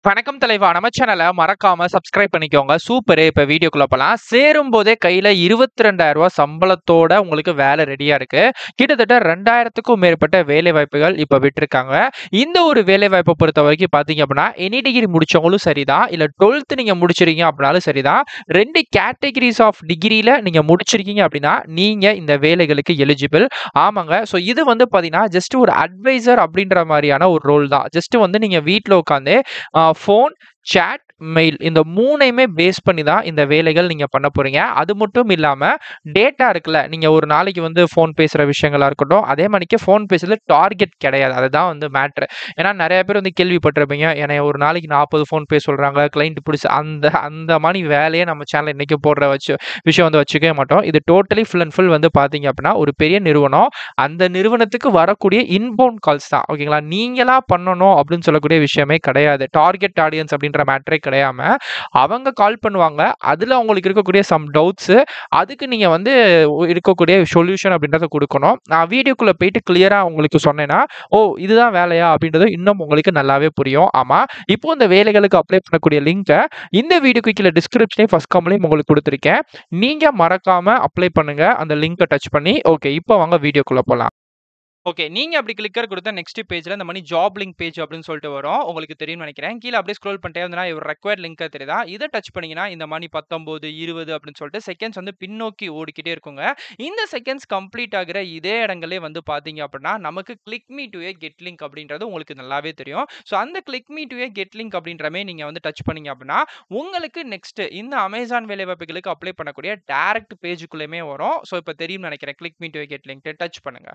வணக்கம் தலைவா நம்ம சேனலை மறக்காம சப்ஸ்கிரைப் பண்ணிக்கோங்க சூப்பரு இப்ப வீடியோக்குள்ள போலாம் சேரும் போதே கையில இருபத்தி ரெண்டாயிரம் ரூபாய் சம்பளத்தோட உங்களுக்கு வேலை ரெடியா இருக்கு கிட்டத்தட்ட ரெண்டாயிரத்துக்கும் மேற்பட்ட வேலை வாய்ப்புகள் இப்ப விட்டுருக்காங்க இந்த ஒரு வேலை வாய்ப்பை பொறுத்த வரைக்கும் பாத்தீங்க அப்படின்னா எனி டிகிரி முடிச்சவங்களும் சரிதான் இல்ல டுவெல்த் நீங்க முடிச்சிருக்கீங்க அப்படின்னாலும் சரிதான் ரெண்டு கேட்டகரிஸ் ஆஃப் டிகிரியில நீங்க முடிச்சிருக்கீங்க அப்படின்னா நீங்க இந்த வேலைகளுக்கு எலிஜிபிள் ஆமாங்க ஸோ இது வந்து பாத்தீங்கன்னா ஜஸ்ட் ஒரு அட்வைசர் அப்படின்ற மாதிரியான ஒரு ரோல் தான் ஜஸ்ட் வந்து நீங்க வீட்டில் உட்காந்து ஃபோன் சேட் மெயில் இந்த மூணையுமே பேஸ் பண்ணி தான் இந்த வேலைகள் நீங்கள் பண்ண போகிறீங்க அது மட்டும் இல்லாமல் டேட்டா இருக்குல்ல நீங்கள் ஒரு நாளைக்கு வந்து ஃபோன் பேசுகிற விஷயங்களா இருக்கட்டும் அதே மாதிரிக்கு ஃபோன் பேசுறது டார்கெட் கிடையாது அதுதான் வந்து மேட்ரு ஏன்னா நிறைய பேர் வந்து கேள்விப்பட்டிருப்பீங்க ஏன்னா ஒரு நாளைக்கு நாற்பது ஃபோன் பேச சொல்கிறாங்க கிளைண்ட் பிடிச்சி அந்த அந்த மாதிரி வேலையை நம்ம சேனல் இன்றைக்கி போடுற வச்சு விஷயம் வந்து வச்சுக்கவே மாட்டோம் இது டோட்டலி ஃபுல் அண்ட் ஃபுல் வந்து பார்த்தீங்க அப்படின்னா ஒரு பெரிய நிறுவனம் அந்த நிறுவனத்துக்கு வரக்கூடிய இன்பவுண்ட் கால்ஸ் தான் ஓகேங்களா நீங்களா பண்ணணும் அப்படின்னு சொல்லக்கூடிய விஷயமே கிடையாது டார்கெட் ஆடியன்ஸ் அப்படின்ற மேட்ரே கிடையாம அவங்க கால் பண்ணுவாங்க அதில் அவங்களுக்கு இருக்கக்கூடிய சம் டவுட்ஸு அதுக்கு நீங்கள் வந்து இருக்கக்கூடிய சொல்யூஷன் அப்படின்றத கொடுக்கணும் நான் வீடியோக்குள்ளே போயிட்டு கிளியராக உங்களுக்கு சொன்னேன்னா ஓ இதுதான் வேலையா அப்படின்றது இன்னும் உங்களுக்கு நல்லாவே புரியும் ஆமாம் இப்போ இந்த வேலைகளுக்கு அப்ளை பண்ணக்கூடிய லிங்கை இந்த வீடியோக்கு கீழே டிஸ்கிரிப்ஷனே ஃபஸ்ட் கம்லையும் உங்களுக்கு கொடுத்துருக்கேன் நீங்கள் மறக்காமல் அப்ளை பண்ணுங்கள் அந்த லிங்கை டச் பண்ணி ஓகே இப்போ வாங்க வீடியோக்குள்ளே போகலாம் ஓகே நீங்க அப்படி கிளிக்கர் கொடுத்தா நெக்ஸ்ட் பேஜ்ல இந்த மாதிரி ஜாப் லிங்க் பேஜ் அப்படின்னு சொல்லிட்டு வரும் உங்களுக்கு தெரியும்னு நினைக்கிறேன் கீழே அப்படியே ஸ்க்ரோல் பண்ணிட்டே வந்தா ஒரு ரெக்வயர்ட் லிங்க் தெரியுதா இதை டச் பண்ணீங்கன்னா இந்த மாதிரி பத்தொன்பது இருபது அப்படின்னு சொல்லிட்டு செகண்ட்ஸ் வந்து பின்னோக்கி ஓடிக்கிட்டே இருக்குங்க இந்த செகண்ட்ஸ் கம்ப்ளீட் ஆகிற இதே இடங்களே வந்து பாத்தீங்க அப்படின்னா நமக்கு click me to a get link அப்படின்றது உங்களுக்கு நல்லாவே தெரியும் ஸோ அந்த click me to a get link அப்படின்றமே நீங்க வந்து டச் பண்ணீங்க அப்படின்னா உங்களுக்கு நெக்ஸ்ட் இந்த அமேசான் வேலைவாய்ப்புகளுக்கு அப்ளை பண்ணக்கூடிய டேரக்ட் பேஜுக்குள்ளேயுமே வரும் ஸோ இப்போ தெரியும்னு நினைக்கிறேன் click me to a get link touch பண்ணுங்க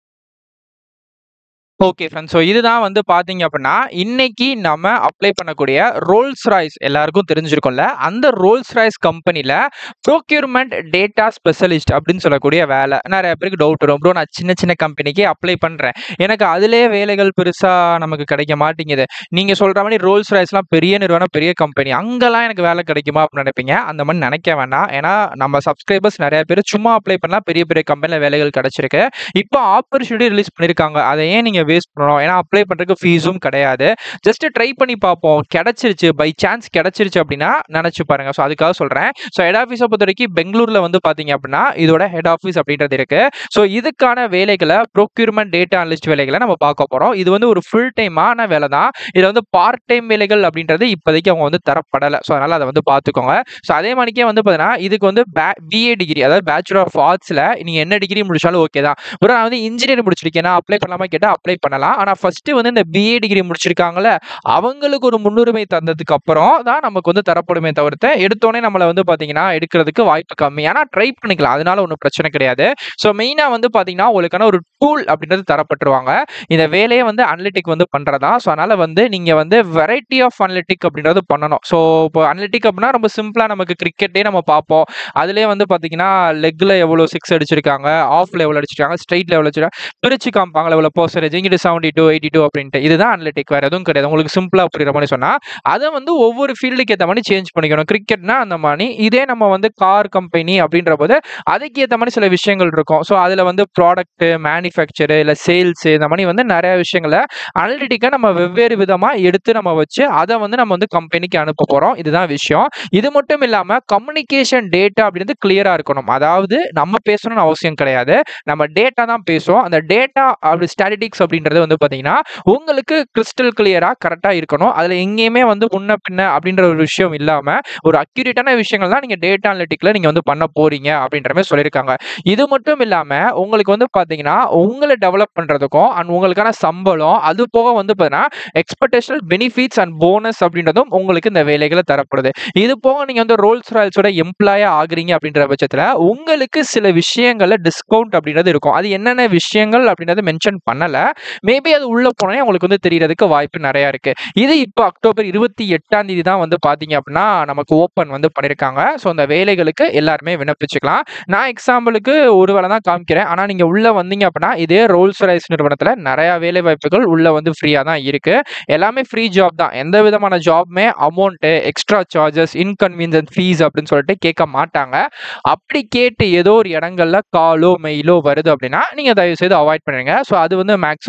ஓகே ஃப்ரெண்ட்ஸ் ஸோ இதுதான் வந்து பார்த்தீங்க அப்படின்னா இன்னைக்கு நம்ம அப்ளை பண்ணக்கூடிய ரோல்ஸ் ராய்ஸ் எல்லாருக்கும் தெரிஞ்சிருக்கும்ல அந்த ரோல்ஸ் ராய்ஸ் கம்பெனியில் ப்ரோக்யூர்மெண்ட் டேட்டா ஸ்பெஷலிஸ்ட் அப்படின்னு சொல்லக்கூடிய வேலை நிறைய பேருக்கு டவுட் வரும் ப்ரோ நான் சின்ன சின்ன கம்பெனிக்கு அப்ளை பண்ணுறேன் எனக்கு அதிலே வேலைகள் பெருசாக நமக்கு கிடைக்க மாட்டேங்குது நீங்கள் சொல்கிற மாதிரி ரோல்ஸ் ராய்ஸ்லாம் பெரிய நிறுவனம் பெரிய கம்பெனி அங்கெல்லாம் எனக்கு வேலை கிடைக்குமா அப்படின்னு நினைப்பீங்க அந்த மாதிரி நினைக்க வேண்டாம் ஏன்னா நம்ம சப்ஸ்கிரைபர்ஸ் நிறைய பேர் சும்மா அப்ளை பண்ணலாம் பெரிய பெரிய கம்பெனியில் வேலைகள் கிடைச்சிருக்கு இப்போ ஆப்பர்ச்சுனிட்டி ரிலீஸ் பண்ணியிருக்காங்க அதை ஏன் நீங்கள் வேஸ்ட் பண்ணணும் ஏன்னா அப்ளை பண்ணுறதுக்கு ஃபீஸும் கிடையாது ஜஸ்ட் ட்ரை பண்ணி பார்ப்போம் கிடைச்சிருச்சு பை சான்ஸ் கிடைச்சிருச்சு அப்படின்னா நினச்சி பாருங்க ஸோ அதுக்காக சொல்கிறேன் ஸோ ஹெட் ஆஃபீஸை பொறுத்த வரைக்கும் பெங்களூரில் வந்து பார்த்தீங்க அப்படின்னா இதோட ஹெட் ஆஃபீஸ் அப்படின்றது இருக்கு ஸோ இதுக்கான வேலைகளை ப்ரொக்யூர்மெண்ட் டேட்டா அனலிஸ்ட் வேலைகளை நம்ம பார்க்க போகிறோம் இது வந்து ஒரு ஃபுல் டைமான வேலை தான் இதில் வந்து பார்ட் டைம் வேலைகள் அப்படின்றது இப்போதைக்கு அவங்க வந்து தரப்படலை ஸோ அதனால் அதை வந்து பார்த்துக்கோங்க ஸோ அதே மாதிரிக்கே வந்து பார்த்தீங்கன்னா இதுக்கு வந்து பிஏ டிகிரி அதாவது பேச்சுலர் ஆஃப் ஆர்ட்ஸில் நீங்கள் என்ன டிகிரி முடிச்சாலும் ஓகே தான் ஒரு நான் வந்து இன்ஜினியரிங் முடிச்சிருக்கேன் அப்ளை பண்ணலாமா கேட்டால் அப்ளை பண்ணலாம் ஆனால் ஃபர்ஸ்ட் வந்து இந்த பிஏ டிகிரி முடிச்சிருக்காங்கல்ல அவங்களுக்கு ஒரு முன்னுரிமை தந்ததுக்கு அப்புறம் தான் நமக்கு வந்து தரப்படுமே தவிர்த்து எடுத்தோடனே நம்மளை வந்து பார்த்தீங்கன்னா எடுக்கிறதுக்கு வாய்ப்பு கம்மி ஆனால் ட்ரை பண்ணிக்கலாம் அதனால ஒன்றும் பிரச்சனை கிடையாது ஸோ மெயினாக வந்து பார்த்தீங்கன்னா உங்களுக்கான ஒரு டூல் அப்படின்றது தரப்பட்டுருவாங்க இந்த வேலையை வந்து அனலிட்டிக் வந்து பண்ணுறதா ஸோ அதனால் வந்து நீங்கள் வந்து வெரைட்டி ஆஃப் அனலிட்டிக் அப்படின்றது பண்ணணும் ஸோ இப்போ அனலிட்டிக் அப்படின்னா ரொம்ப சிம்பிளாக நமக்கு கிரிக்கெட்டே நம்ம பார்ப்போம் அதுலேயே வந்து பார்த்தீங்கன்னா லெக்கில் எவ்வளோ சிக்ஸ் அடிச்சிருக்காங்க ஆஃப்ல எவ்வளோ அடிச்சிருக்காங்க ஸ்ட்ரைட்டில் எவ்வளோ அடிச்சிருக்காங்க பிரிச்சு காமிப்பாங்களா எவ்வளோ பர்சன்டேஜ் இங்கிட்டு செவன்டி டூ எயிட்டி டூ அப்படின்ட்டு இதுதான் அனலிட்டிக் வேறு எதுவும் கிடையாது உங்களுக்கு சிம்பிளாக புரியுற மாதிரி சொன்னால் அதை வந்து ஒவ்வொரு ஃபீல்டுக்கு ஏற்ற மாதிரி சேஞ்ச் பண்ணிக்கணும் கிரிக்கெட்னா அந்த மாதிரி இதே நம்ம வந்து கார் கம்பெனி அப்படின்ற போது அதுக்கு ஏற்ற மாதிரி சில விஷயங்கள் இருக்கும் ஸோ அதில் வந்து ப்ராடக்ட்டு மேனுஃபேக்சரு இல்லை சேல்ஸு இந்த மாதிரி வந்து நிறைய விஷயங்களை அனலிட்டிக்காக நம்ம வெவ்வேறு விதமாக எடுத்து நம்ம வச்சு அதை வந்து நம்ம வந்து கம்பெனிக்கு அனுப்ப போகிறோம் இதுதான் விஷயம் இது மட்டும் இல்லாமல் கம்யூனிகேஷன் டேட்டா அப்படின்றது கிளியராக இருக்கணும் அதாவது நம்ம பேசணும்னு அவசியம் கிடையாது நம்ம டேட்டா தான் பேசுவோம் அந்த டேட்டா அப்படி ஸ்டாட்டிட்டிக்ஸ் அப்படின்றது வந்து பார்த்தீங்கன்னா உங்களுக்கு கிறிஸ்டல் கிளியராக கரெக்டாக இருக்கணும் அதில் எங்கேயுமே வந்து முன்ன பின்ன அப்படின்ற ஒரு விஷயம் இல்லாமல் ஒரு அக்யூரேட்டான விஷயங்கள் தான் நீங்கள் டேட்டா அனலிட்டிக்கில் நீங்கள் வந்து பண்ண போறீங்க அப்படின்ற மாதிரி சொல்லியிருக்காங்க இது மட்டும் இல்லாமல் உங்களுக்கு வந்து பார்த்தீங்கன்னா உங்களை டெவலப் பண்ணுறதுக்கும் அண்ட் உங்களுக்கான சம்பளம் அது போக வந்து பார்த்தீங்கன்னா எக்ஸ்பெக்டேஷனல் பெனிஃபிட்ஸ் அண்ட் போனஸ் அப்படின்றதும் உங்களுக்கு இந்த வேலைகளை தரப்படுது இது போக நீங்கள் வந்து ரோல்ஸ் ராயல்ஸோட எம்ப்ளாயா ஆகுறீங்க அப்படின்ற பட்சத்தில் உங்களுக்கு சில விஷயங்களில் டிஸ்கவுண்ட் அப்படின்றது இருக்கும் அது என்னென்ன விஷயங்கள் அப்படின்றத மென்ஷன் பண்ணலை மேபி அது உள்ள போனே உங்களுக்கு வந்து தெரியறதுக்கு வாய்ப்பு நிறையா இருக்கு இது இப்போ அக்டோபர் இருபத்தி எட்டாம் தேதி தான் வந்து பார்த்தீங்க அப்படின்னா நமக்கு ஓப்பன் வந்து பண்ணியிருக்காங்க ஸோ அந்த வேலைகளுக்கு எல்லாருமே விண்ணப்பிச்சுக்கலாம் நான் எக்ஸாம்பிளுக்கு ஒரு வேலை தான் காமிக்கிறேன் ஆனால் நீங்கள் உள்ள வந்தீங்க அப்படின்னா இதே ரோல்ஸ் ரைஸ் நிறுவனத்தில் நிறையா வேலை வாய்ப்புகள் உள்ள வந்து ஃப்ரீயாக தான் இருக்கு எல்லாமே ஃப்ரீ ஜாப் தான் எந்த விதமான ஜாப்மே amount extra charges inconvenience fees அப்படின்னு சொல்லிட்டு கேட்க மாட்டாங்க அப்படி கேட்டு ஏதோ ஒரு இடங்கள்ல காலோ மெயிலோ வருது அப்படின்னா நீங்கள் தயவு செய்து அவாய்ட் பண்ணுங்க ஸோ அது வந்து மேக்ஸிமம்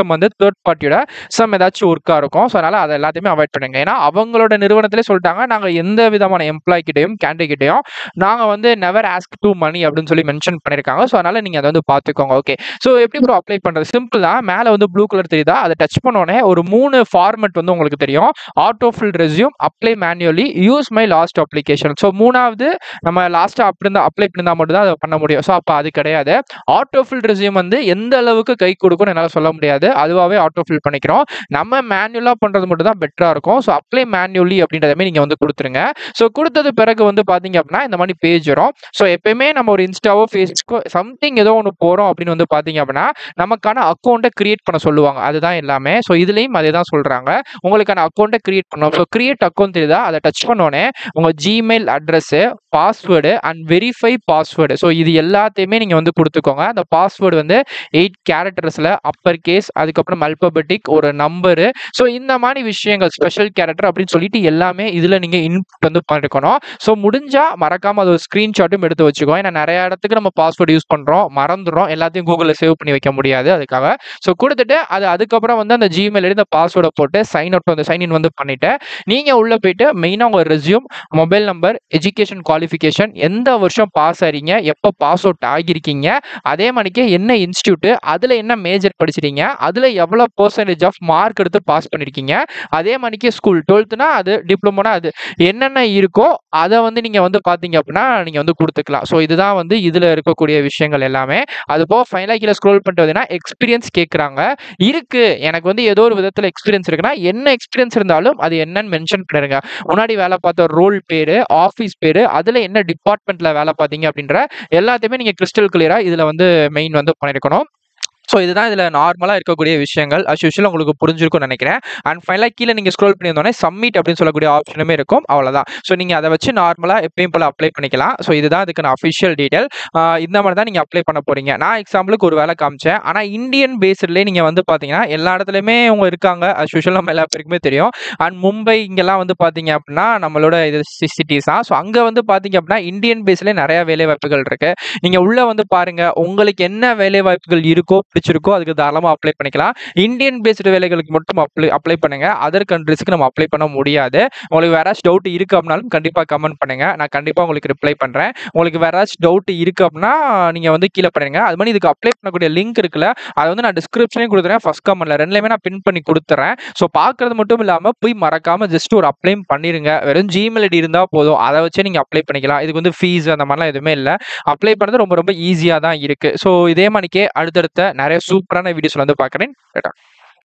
சிஸ்டம் வந்து தேர்ட் பார்ட்டியோட சம் ஏதாச்சும் ஒர்க்காக இருக்கும் ஸோ அதனால் அதை எல்லாத்தையுமே அவாய்ட் பண்ணுங்க ஏன்னா அவங்களோட நிறுவனத்திலே சொல்லிட்டாங்க நாங்கள் எந்த விதமான எம்ப்ளாய் கிட்டையும் கேண்டிடேட் கிட்டையும் நாங்கள் வந்து நெவர் ஆஸ்க் டூ மணி அப்படின்னு சொல்லி மென்ஷன் பண்ணியிருக்காங்க ஸோ அதனால் நீங்கள் அதை வந்து பார்த்துக்கோங்க ஓகே ஸோ எப்படி ப்ரோ அப்ளை பண்ணுறது சிம்பிள் தான் மேலே வந்து ப்ளூ கலர் தெரியுதா அதை டச் பண்ணோடனே ஒரு மூணு ஃபார்மெட் வந்து உங்களுக்கு தெரியும் auto fill resume apply manually use my last application so மூணாவது நம்ம லாஸ்ட்டாக அப்படி இருந்தால் அப்ளை பண்ணியிருந்தால் மட்டும் தான் அதை பண்ண முடியும் ஸோ அப்போ அது கிடையாது ஆட்டோ ஃபில் ரெஸ்யூம் வந்து எந்த அளவுக்கு கை கொடுக்கும்னு என்னால் சொல்ல முடியாது அதுவாகவே ஆட்டோ ஃபில் பண்ணிக்கிறோம் நம்ம மேனுவலாக பண்ணுறது மட்டும் தான் பெட்டராக இருக்கும் ஸோ அப்ளை மேனுவலி அப்படின்றதமே நீங்கள் வந்து கொடுத்துருங்க ஸோ கொடுத்தது பிறகு வந்து பார்த்தீங்க அப்படின்னா இந்த மாதிரி பேஜ் வரும் ஸோ எப்பயுமே நம்ம ஒரு இன்ஸ்டாவோ ஃபேஸ்புக்கோ சம்திங் ஏதோ ஒன்று போகிறோம் அப்படின்னு வந்து பார்த்தீங்க அப்படின்னா நமக்கான அக்கௌண்ட்டை கிரியேட் பண்ண சொல்லுவாங்க அதுதான் எல்லாமே ஸோ இதுலேயும் அதே தான் சொல்கிறாங்க உங்களுக்கான அக்கௌண்ட்டை கிரியேட் பண்ணணும் ஸோ கிரியேட் அக்கௌண்ட் தெரியுதா அதை டச் பண்ணோடனே உங்கள் Gmail address password and verify password so இது எல்லாத்தையுமே நீங்கள் வந்து கொடுத்துக்கோங்க அந்த பாஸ்வேர்டு வந்து எயிட் கேரக்டர்ஸில் அப்பர் கேஸ் அதுக்கப்புறம் அல்பபெட்டிக் ஒரு நம்பரு ஸோ இந்த மாதிரி விஷயங்கள் ஸ்பெஷல் கேரக்டர் அப்படின்னு சொல்லிட்டு எல்லாமே இதில் நீங்கள் இன்புட் வந்து பண்ணிருக்கணும் ஸோ முடிஞ்சால் மறக்காமல் அது ஒரு ஸ்க்ரீன்ஷாட்டும் எடுத்து வச்சுக்கோ ஏன்னா நிறைய இடத்துக்கு நம்ம பாஸ்வேர்டு யூஸ் பண்ணுறோம் மறந்துடும் எல்லாத்தையும் கூகுளில் சேவ் பண்ணி வைக்க முடியாது அதுக்காக ஸோ கொடுத்துட்டு அது அதுக்கப்புறம் வந்து அந்த ஜிமெயில் எடுத்து பாஸ்வேர்டை போட்டு சைன் அவுட் வந்து சைன் இன் வந்து பண்ணிவிட்டு நீங்கள் உள்ளே போயிட்டு மெயினாக உங்கள் resume mobile number education qualification எந்த வருஷம் பாஸ் ஆறீங்க எப்போ பாஸ் அவுட் ஆகியிருக்கீங்க அதே மணிக்கு என்ன இன்ஸ்டியூட்டு அதில் என்ன மேஜர் படிச்சிருக்கீங்க அதில் எவ்வளோ பர்சன்டேஜ் ஆஃப் மார்க் எடுத்து பாஸ் பண்ணியிருக்கீங்க அதே மணிக்கு ஸ்கூல் டுவெல்த்துனா அது டிப்ளமோனா அது என்னென்ன இருக்கோ அதை வந்து நீங்கள் வந்து பார்த்தீங்க அப்படின்னா நீங்கள் வந்து கொடுத்துக்கலாம் ஸோ இதுதான் வந்து இதில் இருக்கக்கூடிய விஷயங்கள் எல்லாமே அது போக ஃபைனலாக கீழே ஸ்க்ரோல் பண்ணிட்டு வந்தீங்கன்னா எக்ஸ்பீரியன்ஸ் கேட்குறாங்க இருக்கு எனக்கு வந்து ஏதோ ஒரு விதத்தில் எக்ஸ்பீரியன்ஸ் இருக்குன்னா என்ன எக்ஸ்பீரியன்ஸ் இருந்தாலும் அது என்னன்னு மென்ஷன் பண்ணிருங்க முன்னாடி வேலை பார்த்த ரோல் பேர் ஆஃபீஸ் பேர் அதில் என்ன டிபார்ட்மெண்ட்டில் வேலை பார்த்தீங்க அப்படின்ற எல்லாத்தையுமே நீங்கள் கிறிஸ்டல் கிளியராக இதில் வந்து மெயின் வந்து பண்ணியிருக்கணும் ஸோ இதுதான் இதில் நார்மலாக இருக்கக்கூடிய விஷயங்கள் அஸ் யூஷுவல் உங்களுக்கு புரிஞ்சிருக்கும்னு நினைக்கிறேன் அண்ட் ஃபைனலாக கீழே நீங்கள் ஸ்க்ரோல் பண்ணியிருந்தோன்னே சப்மிட் அப்படின்னு சொல்லக்கூடிய ஆப்ஷனுமே இருக்கும் அவ்வளோதான் ஸோ நீங்கள் அதை வச்சு நார்மலாக எப்பயும் போல் அப்ளை பண்ணிக்கலாம் ஸோ இதுதான் இதுக்கான அஃபிஷியல் டீட்டெயில் இந்த மாதிரி தான் நீங்கள் அப்ளை பண்ண போகிறீங்க நான் எக்ஸாம்பிளுக்கு ஒரு வேலை காமிச்சேன் ஆனால் இந்தியன் பேஸ்ட்லேயே நீங்கள் வந்து பார்த்தீங்கன்னா எல்லா இடத்துலையுமே அவங்க இருக்காங்க அஸ் யூஷுவல் நம்ம எல்லா பேருக்குமே தெரியும் அண்ட் மும்பை இங்கெல்லாம் வந்து பார்த்தீங்க அப்படின்னா நம்மளோட இது சிட்டிஸ் தான் ஸோ அங்கே வந்து பார்த்தீங்க அப்படின்னா இந்தியன் பேஸ்லேயே நிறையா வேலை வாய்ப்புகள் இருக்குது நீங்கள் உள்ளே வந்து பாருங்கள் உங்களுக்கு என்ன வேலை வாய்ப்புகள் இருக்கோ பிடிச்சிருக்கோ அதுக்கு தாராளமாக அப்ளை பண்ணிக்கலாம் இந்தியன் பேஸ்டு வேலைகளுக்கு மட்டும் அப்ளை அப்ளை பண்ணுங்க அதர் கண்ட்ரிஸ்க்கு நம்ம அப்ளை பண்ண முடியாது உங்களுக்கு வேறாச்சும் டவுட் இருக்கு அப்படின்னாலும் கண்டிப்பாக கமெண்ட் பண்ணுங்க நான் கண்டிப்பாக உங்களுக்கு ரிப்ளை பண்ணுறேன் உங்களுக்கு வேறாச்சும் டவுட் இருக்கு அப்படின்னா நீங்கள் வந்து கீழே பண்ணுங்க அது மாதிரி இதுக்கு அப்ளை பண்ணக்கூடிய லிங்க் இருக்குல்ல அதை வந்து நான் டிஸ்கிரிப்ஷனையும் கொடுத்துறேன் ஃபர்ஸ்ட் கமெண்ட்ல ரெண்டுலையுமே நான் பின் பண்ணி கொடுத்துறேன் ஸோ பார்க்கறது மட்டும் இல்லாமல் போய் மறக்காம ஜஸ்ட் ஒரு அப்ளைம் பண்ணிருங்க வெறும் ஜிமெயில் ஐடி இருந்தால் போதும் அதை வச்சே நீங்கள் அப்ளை பண்ணிக்கலாம் இதுக்கு வந்து ஃபீஸ் அந்த மாதிரிலாம் எதுவுமே இல்லை அப்ளை பண்ணுறது ரொம்ப ரொம்ப ஈஸியாக தான் இருக்குது ஸோ இதே மாதிரிக்கே அடுத்தடுத்த நிறைய சூப்பரான வீடியோஸ்ல வந்து பார்க்குறேன்